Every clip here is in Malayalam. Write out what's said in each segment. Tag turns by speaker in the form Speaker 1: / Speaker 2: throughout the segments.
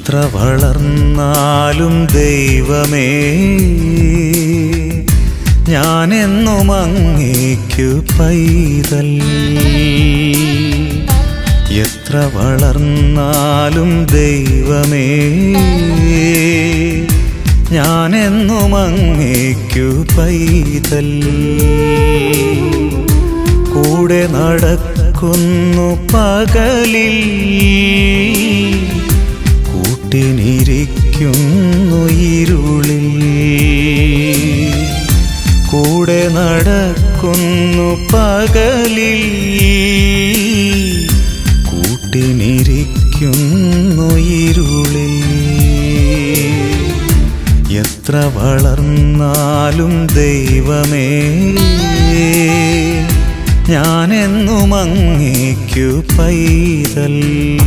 Speaker 1: എത്ര വളർന്നാലും ദൈവമേ ഞാനെന്നും അങ്ങേക്കു പൈതൽ എത്ര വളർന്നാലും ദൈവമേ ഞാനെന്നും അങ്ങേക്കു പൈതൽ കൂടെ നടക്കുന്നു പകലിൽ കൂട്ടിനിരിക്കുന്നു ഇരുളിൽ കൂടെ നടക്കുന്നു പകലിൽ കൂട്ടിനിരിക്കുന്നു ഇരുളിൽ എത്ര വളർന്നാലും ദൈവമേ ഞാനെന്നും അങ്ങേക്കു പൈതൽ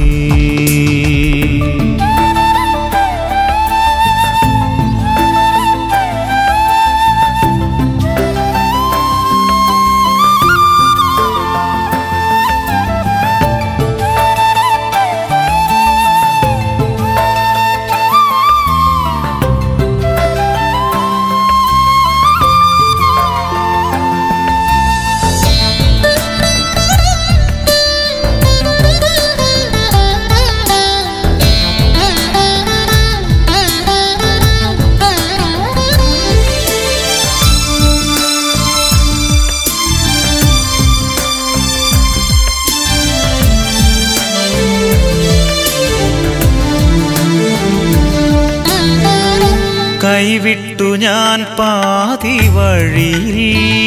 Speaker 1: കൈവിട്ടു ഞാൻ പാതി വഴിയിൽ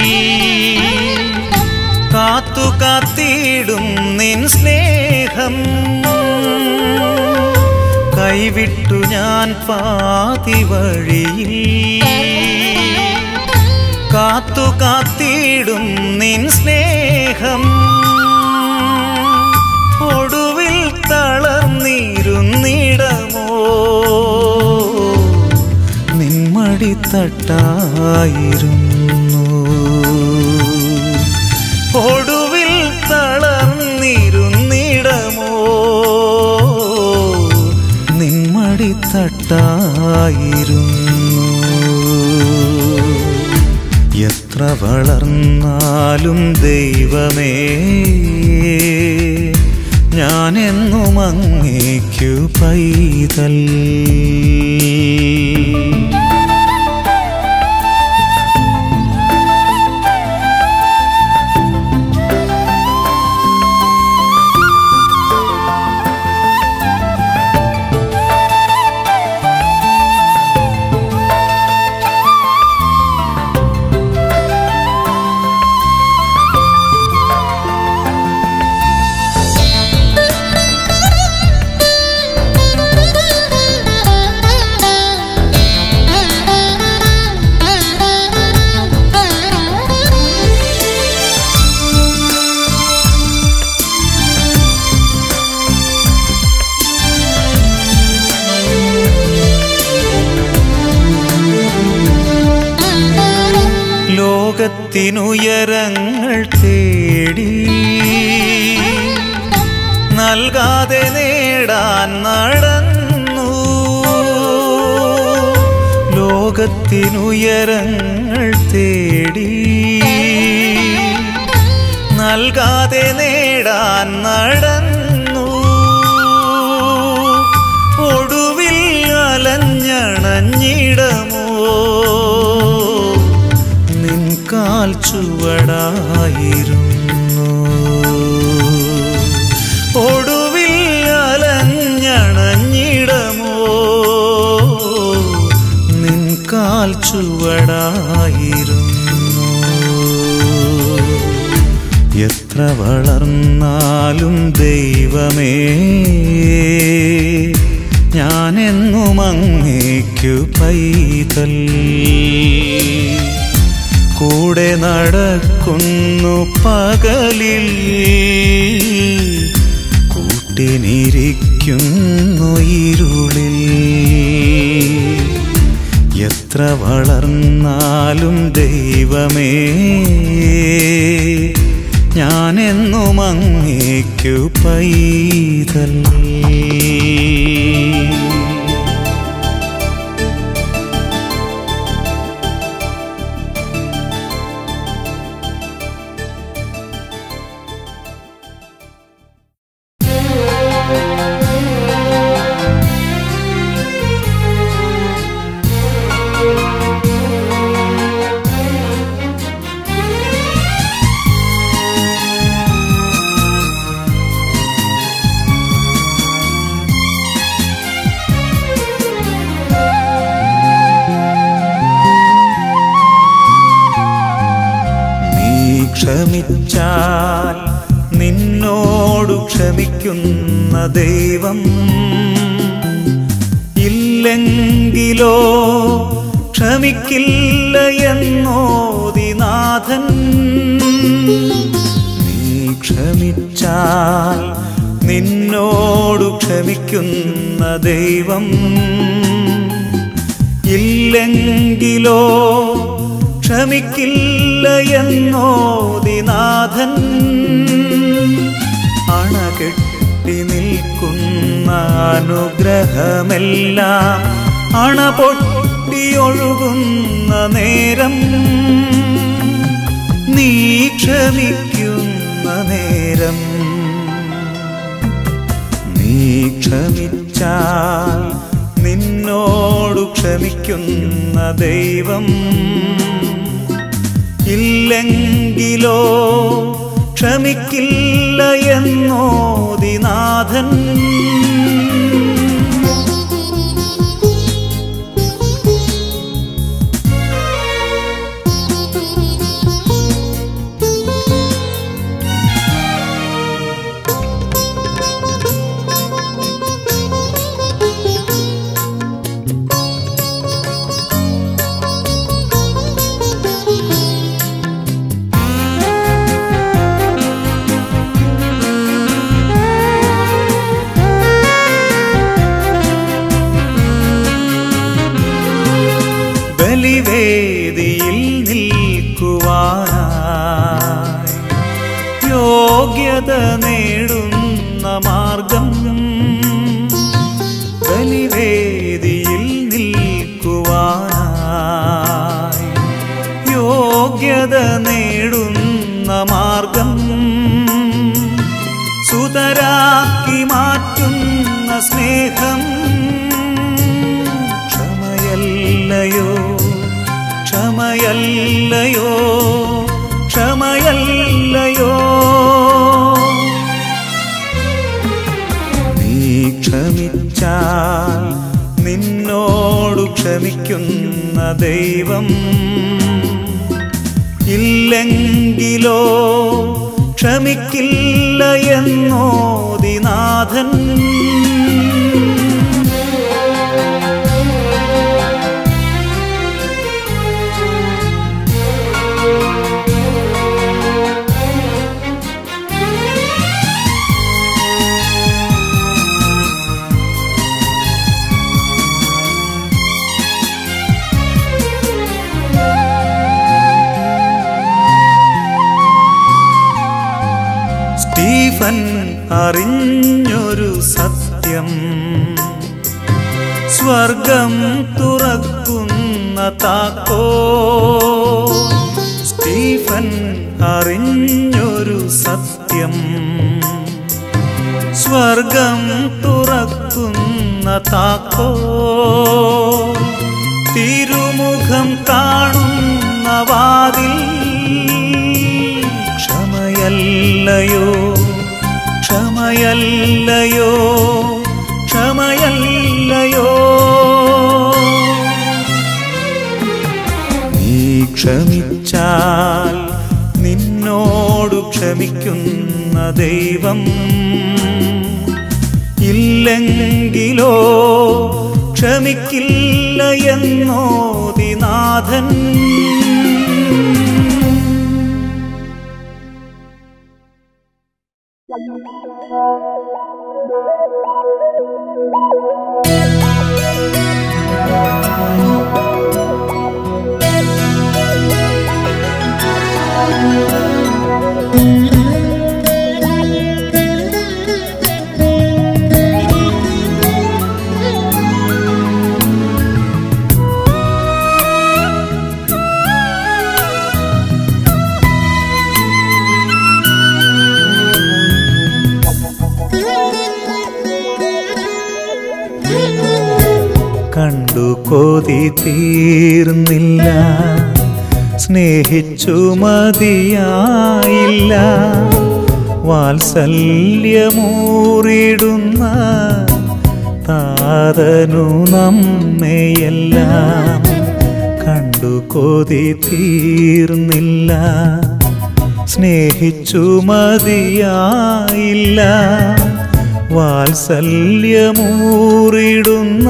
Speaker 1: കാത്തു കാത്തിടും നിൻ സ്നേഹം കൈവിട്ടു ഞാൻ പാതി വഴിയിൽ കാത്തു കാത്തിടും നിൻ സ്നേഹം ഒടുവിൽ തളർന്നിരുന്നിടമോ നിന്മടിത്തട്ടായിരുന്നു ഒടുവിൽ തളർന്നിരുന്നിടമോ നിന്മടിത്തട്ടായിരുന്നു എത്ര വളർന്നാലും ദൈവമേ ഞാനെന്നും അങ്ങേക്കു പൈതൽ ലോകത്തിനുയരങ്ങൾ തേടി നൽകാതെ നേടാൻ നടന്നു ലോകത്തിനുയരങ്ങൾ തേടി നൽകാതെ നേടാൻ നടന്നു ഒടുവിൽ അലഞ്ഞണഞ്ഞിടമോ നിൻകാൽ ചുവടായിരുന്നു ഒടുവിൽ അലഞ്ഞണഞ്ഞിടമോ നിൻകാൽ ചുവടായിരുന്നു എത്ര വളർന്നാലും ദൈവമേ ഞാനെന്നും അങ്ങേക്കു പൈതൽ കൂടെ നടക്കുന്നു പകലിൽ കൂട്ടിനിരിക്കുന്നു ഇരുളിൽ എത്ര വളർന്നാലും ദൈവമേ ഞാനെന്നും അങ്ങേക്കു പൈതൽ ക്ഷമിച്ചാൽ നിന്നോടു ക്ഷമിക്കുന്ന ദൈവം ഇല്ലെങ്കിലോ ക്ഷമിക്കില്ല എന്നോദിനാഥൻ നീ ക്ഷമിച്ചാൽ നിന്നോടു ക്ഷമിക്കുന്ന ദൈവം ഇല്ലെങ്കിലോ ക്ഷമിക്കില്ല എന്നോദിനാഥൻ അണകെട്ടി നിൽക്കുന്ന അനുഗ്രഹമെല്ലാം അണ പൊട്ടിയൊഴുകുന്ന നേരം നീ ക്ഷമിക്കുന്ന നേരം നീ ക്ഷമിച്ചാൽ നിന്നോടു ക്ഷമിക്കുന്ന ദൈവം ഇല്ലെങ്കിലോ ക്ഷമിക്കില്ല എന്നോദിനാഥൻ ബലിവേദിയിൽ നിൽക്കുവാനായി യോഗ്യത നേടുന്ന മാർഗം ബലിവേദിയിൽ നിൽക്കുവാനായി യോഗ്യത നേടുന്ന മാർഗം സുതരാക്കി മാറ്റുന്ന സ്നേഹം ക്ഷമയല്ലയോ ക്ഷമയല്ലയോ ക്ഷമയല്ലയോ നീ ക്ഷമിച്ചാൽ നിന്നോടു ക്ഷമിക്കുന്ന ദൈവം ഇല്ലെങ്കിലോ ക്ഷമിക്കില്ല എന്നോദിനാഥൻ സ്റ്റീഫൻ അറിഞ്ഞൊരു സത്യം സ്വർഗം തുറക്കുന്ന താക്കോ സ്റ്റീഫൻ അറിഞ്ഞൊരു സത്യം സ്വർഗം തുറക്കുന്ന താക്കോ തിരുമുഖം കാണുന്ന വാതിൽ ക്ഷമയല്ലയോ ക്ഷമയല്ലയോ ക്ഷമയല്ലയോ നീ ക്ഷമിച്ചാൽ നിന്നോടു ക്ഷമിക്കുന്ന ദൈവം ഇല്ലെങ്കിലോ ക്ഷമിക്കില്ല എന്നോദിനാഥൻ കണ്ടു കൊതി തീർന്നില്ല സ്നേഹിച്ചു മതിയായില്ല വാത്സല്യമൂറിടുന്ന താതനു നമ്മയെല്ലാം കണ്ടു കൊതി തീർന്നില്ല സ്നേഹിച്ചു മതിയായില്ല വാത്സല്യമൂറിടുന്ന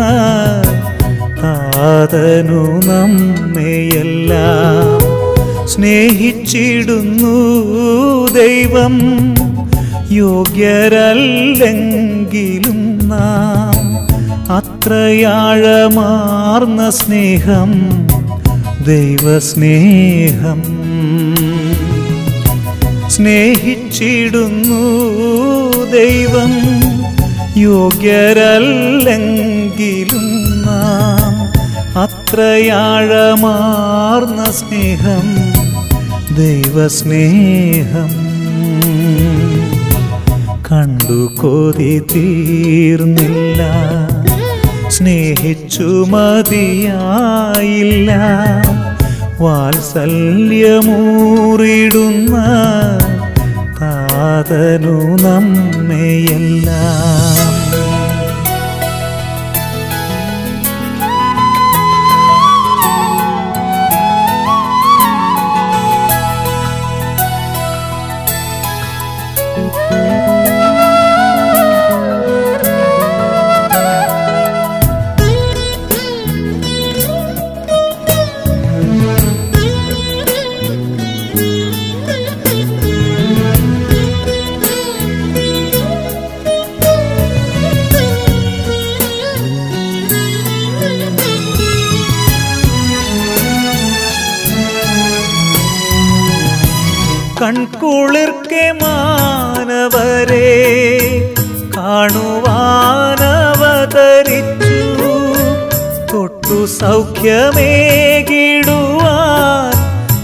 Speaker 1: താതനു നമ്മയെല്ലാം സ്നേഹിച്ചിടുന്നു ദൈവം യോഗ്യരല്ലെങ്കിലും നാം അത്രയാഴമാർന്ന സ്നേഹം ദൈവസ്നേഹം സ്നേഹിച്ചിടുന്നു ദൈവം യോഗ്യരല്ലെങ്കിലും നാം അത്രയാഴമാർന്ന സ്നേഹം ദൈവസ്നേഹം കണ്ടു കൊതി തീർന്നില്ല സ്നേഹിച്ചു മതിയായില്ല വാത്സല്യമൂറിടുന്ന താതനു നമ്മയെല്ലാം കൺകുളിർക്കെ മാനവരെ കാണുവാനവതരിച്ചു തൊട്ടു സൗഖ്യമേകിടുവാൻ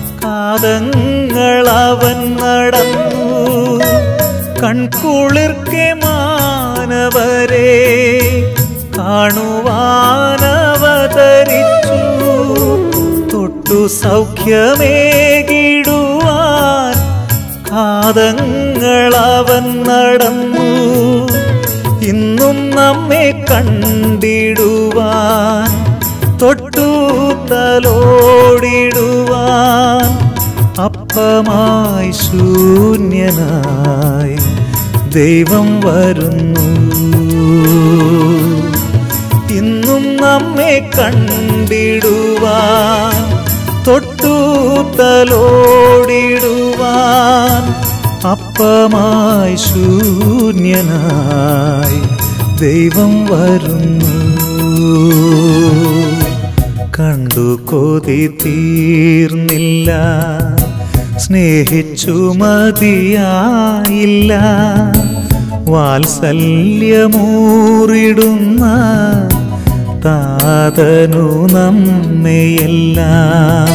Speaker 1: കാതങ്ങളവൻ നടന്നു കൺകുളിർക്കെ മാനവരെ കാണുവാനവതരിച്ചു തൊട്ടു സൗഖ്യമേകിടുവാൻ കാതങ്ങളവൻ നടന്നു ഇന്നും നമ്മെ കണ്ടിടുവാൻ തൊട്ടു തലോടിടുവാൻ അപ്പമായി ശൂന്യനായി ദൈവം വരുന്നു ഇന്നും നമ്മെ കണ്ടിടുവാൻ തൊട്ടു തലോടിടുവാൻ അപ്പമായി ശൂന്യനായി ദൈവം വരുന്നു കണ്ടു കൊതി തീർന്നില്ല സ്നേഹിച്ചു മതിയായില്ല വാത്സല്യമൂറിടുന്ന താതനു നമ്മയെല്ലാം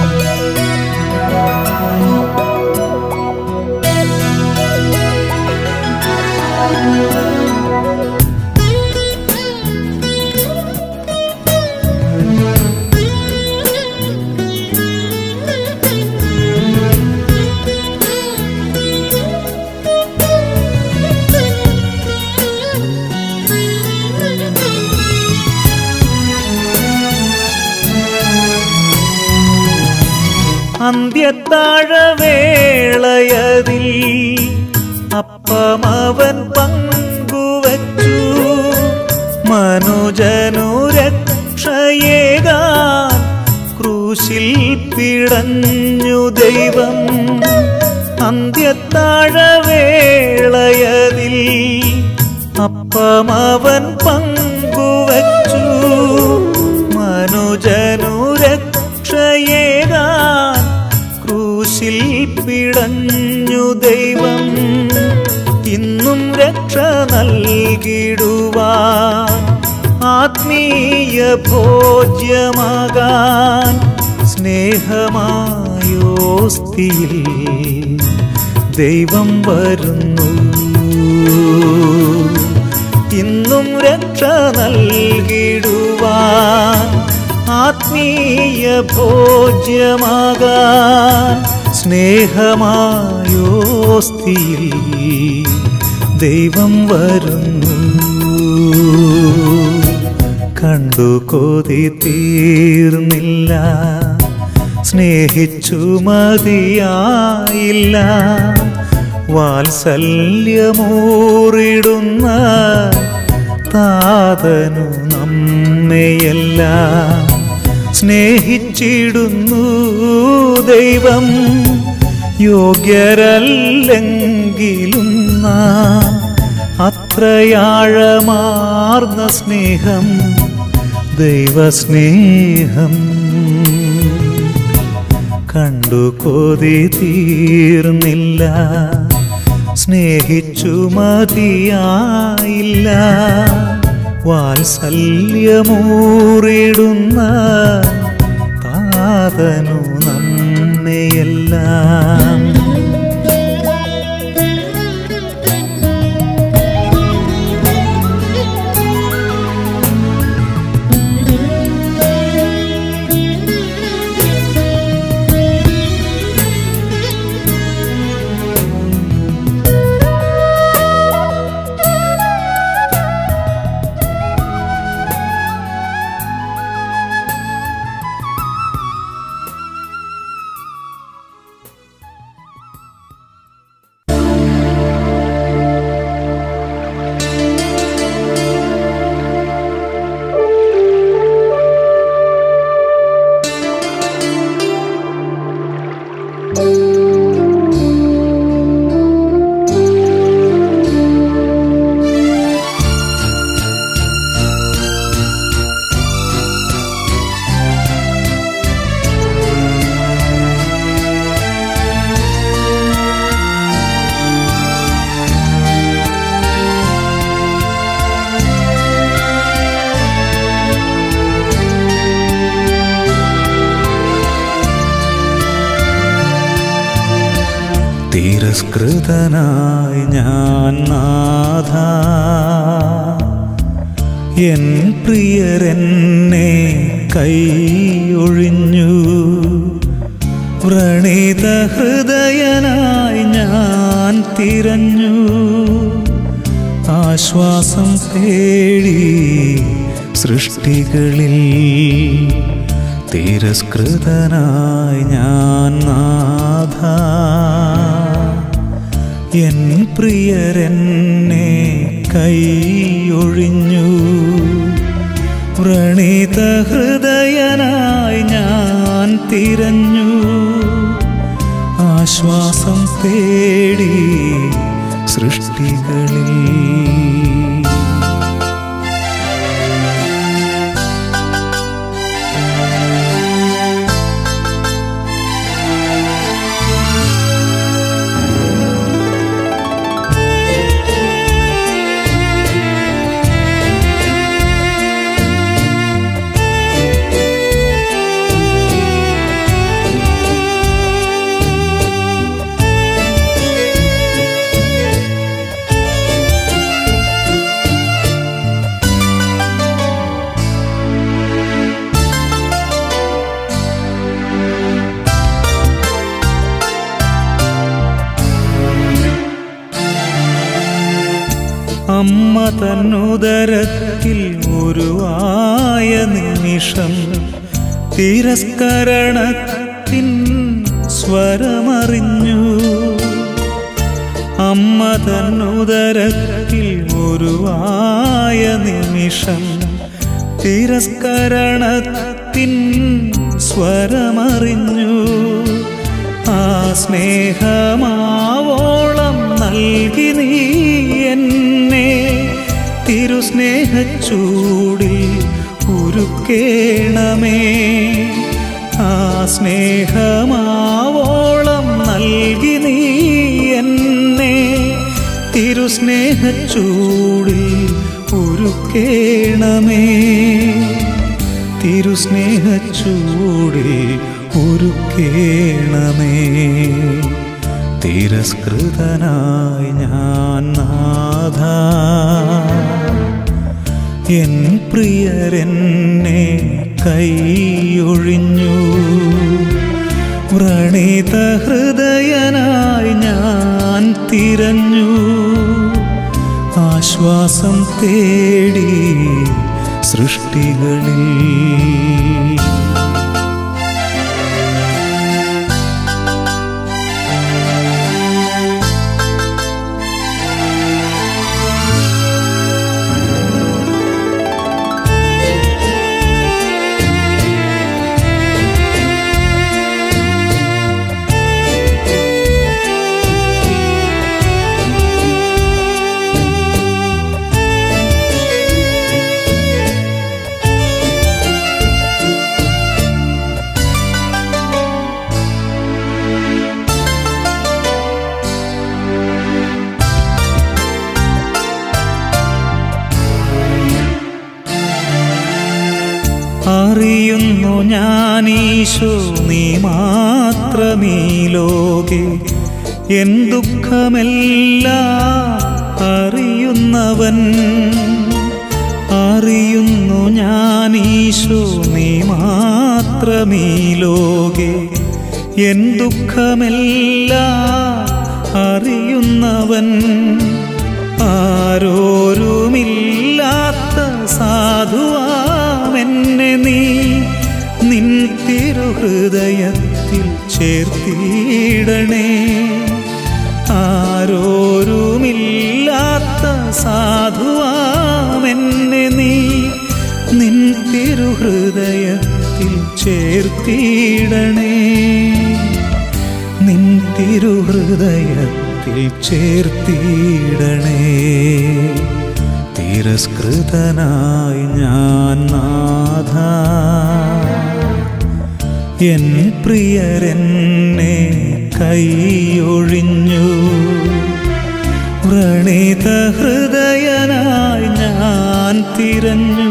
Speaker 1: അന്ത്യത്താഴവേളയതിൽ അപ്പമവൻ പങ്കുവച്ചു മനുജനു രക്ഷയേകാൻ ക്രൂശിൽ പിടഞ്ഞു ദൈവം അന്ത്യത്താഴവേളയതിൽ അപ്പമവൻ പങ്കുവച്ചു മനുജനു രക്ഷയേകാൻ ക്രൂശിൽ പിടഞ്ഞു ദൈവം ഇന്നും രക്ഷ നൽകിടുവാൻ ആത്മീയ ഭോജ്യമാകാൻ സ്നേഹമായോസ്തിയിൽ ദൈവം വരുന്നു ഇന്നും രക്ഷ നൽകിടുവാൻ ആത്മീയ ഭോജ്യമാകാൻ സ്നേഹമായോസ്തിയിൽ ദൈവം വരുന്നു കണ്ടു കൊതി തീർന്നില്ല സ്നേഹിച്ചു മതിയായില്ല വാത്സല്യമൂറിടുന്ന താതനു നമ്മയെല്ലാം സ്നേഹിച്ചിടുന്നു ദൈവം യോഗ്യരല്ലെങ്കിലും നാം അത്രയാഴമാർന്ന സ്നേഹം ദൈവസ്നേഹം കണ്ടു കൊതി തീർന്നില്ല സ്നേഹിച്ചു മതിയായില്ല വാത്സല്യമൂറിടുന്ന താതനു നമ്മയെല്ലാം തിരസ്കൃതനായി ഞാൻ നാഥ എൻ പ്രിയരെന്നെ കൈയൊഴിഞ്ഞു വ്രണീത ഹൃദയനായി ഞാൻ തിരഞ്ഞു ആശ്വാസം തേടി സൃഷ്ടികളിൽ തിരസ്കൃതനായി ഞാൻ നാഥ എൻ പ്രിയരെന്നെ കൈയൊഴിഞ്ഞു വ്രണീത ഹൃദയനായി ഞാൻ തിരഞ്ഞു ആശ്വാസം തേടി സൃഷ്ടികളിൽ അമ്മ തന്നുദരത്തിൽ ഒരു ആയ നിമിഷം തിരസ്കരണത്തിൻ സ്വരമറിഞ്ഞു അമ്മ തന്നുദരത്തിൽ ഒരു ആയ നിമിഷം തിരസ്കരണത്തിൻ സ്വരമറിഞ്ഞു ആ സ്നേഹമാവോളം നൽകി നീ എന്നെ തിരുസ്നേഹച്ചൂടിൽ ഉരുക്കേണമേ ആ സ്നേഹമാവോളം നൽകി നീ എന്നെ തിരുസ്നേഹച്ചൂടിൽ ഉരുക്കേണമേ തിരുസ്നേഹച്ചൂടിൽ ഉരുക്കേണമേ തിരസ്കൃതനായി ഞാൻ നാഥ എൻ പ്രിയരെന്നെ കൈയൊഴിഞ്ഞു വ്രണീത ഹൃദയനായി ഞാൻ തിരഞ്ഞു ആശ്വാസം തേടി സൃഷ്ടികളിൽ അറിയുന്നു ഞാനീശോ നീ മാത്രമീ ലോകെ എൻ ദുഃഖമെല്ലാം അറിയുന്നവൻ അറിയുന്നു ഞാനീശോ നീ മാത്രമീ ലോകെ എൻ ദുഃഖമെല്ലാം അറിയുന്നവൻ ആരോരുമില്ലാത്ത സാധുവാമെന്നെ നീ നിൻ തിരുഹൃദയത്തിൽ ചേർത്തിടണേ ആരോരുമില്ലാത്ത സാധുവാമെന്നെ നീ നിൻ തിരുഹൃദയത്തിൽ ചേർത്തിടണേ നിൻ തിരുഹൃദയത്തിൽ ചേർത്തിടണേ തിരസ്കൃതനായി ഞാൻ നാഥ എൻ പ്രിയരെന്നെ കൈയൊഴിഞ്ഞു വ്രണിത ഹൃദയനായി ഞാൻ തിരഞ്ഞു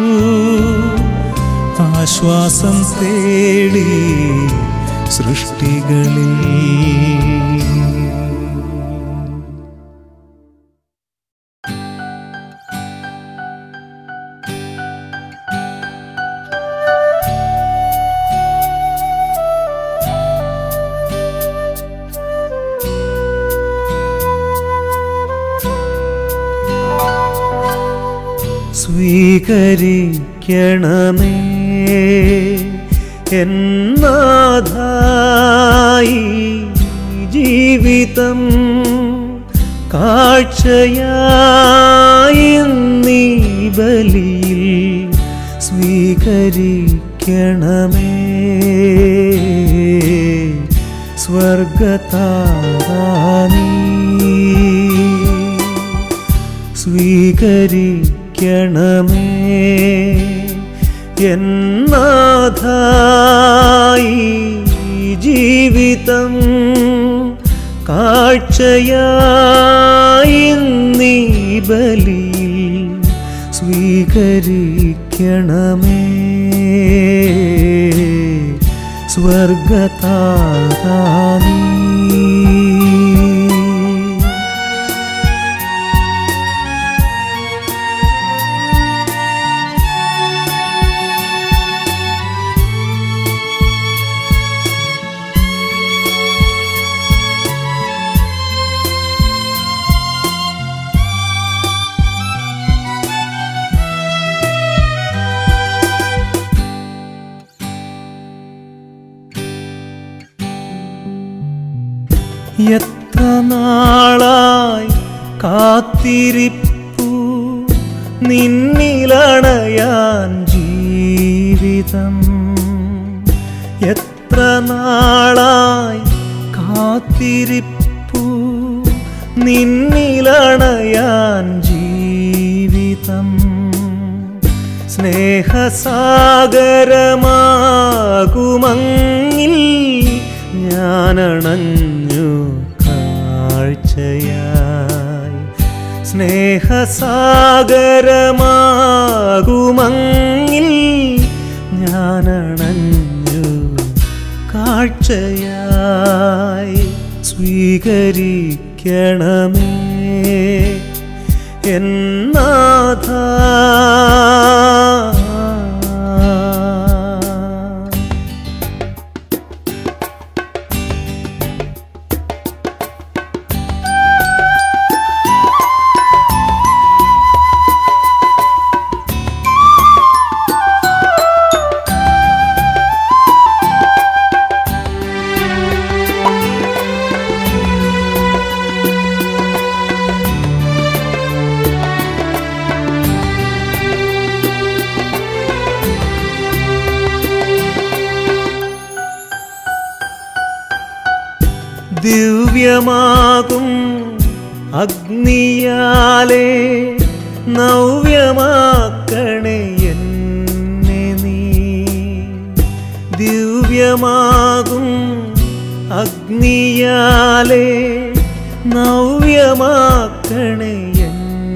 Speaker 1: ആശ്വാസം തേടി സൃഷ്ടികളിൽ സ്വീകരിക്കണമേ എന്നാഥായി ജീവിതം കാഴ്ചയായി നീ ബലിയിൽ സ്വീകരിക്കണമേ സ്വർഗതാരീ സ്വീകരിക്കണമേ എന്നാഥായി ജീവിതം കാഴ്ചയായി നീ ബലിയിൽ സ്വീകരിക്കണമേ സ്വർഗതാരീ എത്ര നാളായി കാത്തിരിപ്പു നിന്നിലണയാൻ ജീവിതം എത്ര നാളായി കാത്തിരിപ്പു നിന്നിലണയാൻ ജീവിതം സ്നേഹസാഗരമാകുമങ്ങിൽ ഞാനണഞ്ഞു കാഴ്ചയായി സ്നേഹസാഗരമാകുമങ്ങിൽ ഞാനണഞ്ഞു കാഴ്ചയായി സ്വീകരിക്കണമേ എന്നാഥ ദിവ്യമാകും അഗ്നിയാലേ നവ്യമാക്കണേ എന്നെ നീ ദിവ്യമാകും അഗ്നിയാലേ നവ്യമാക്കണേ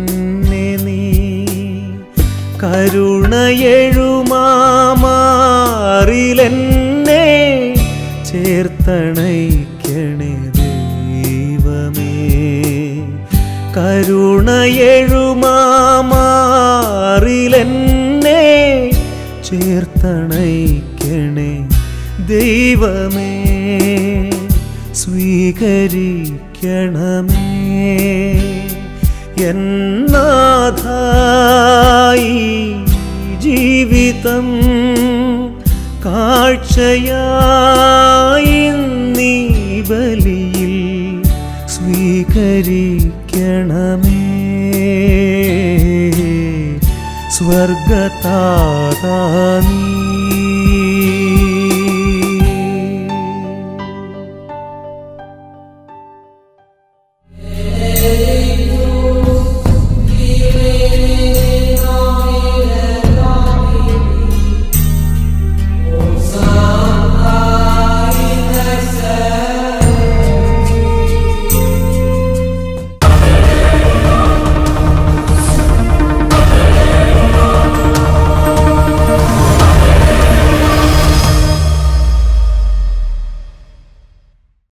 Speaker 1: എന്നെ നീ കരുണയെഴുമാ മാറിലെന്നെ ചേർത്തണയ്ക്കണേ ദൈവമേ കരുണയെഴുമാറിലെന്നെ ചേർത്തണയ്ക്കണേ ദൈവമേ സ്വീകരിക്കണമേ എന്നാഥായി ജീവിതം കാഴ്ചയായി നീ ബലിയിൽ സ്വീകരിക്കണമേ സ്വർഗതാതാ നീ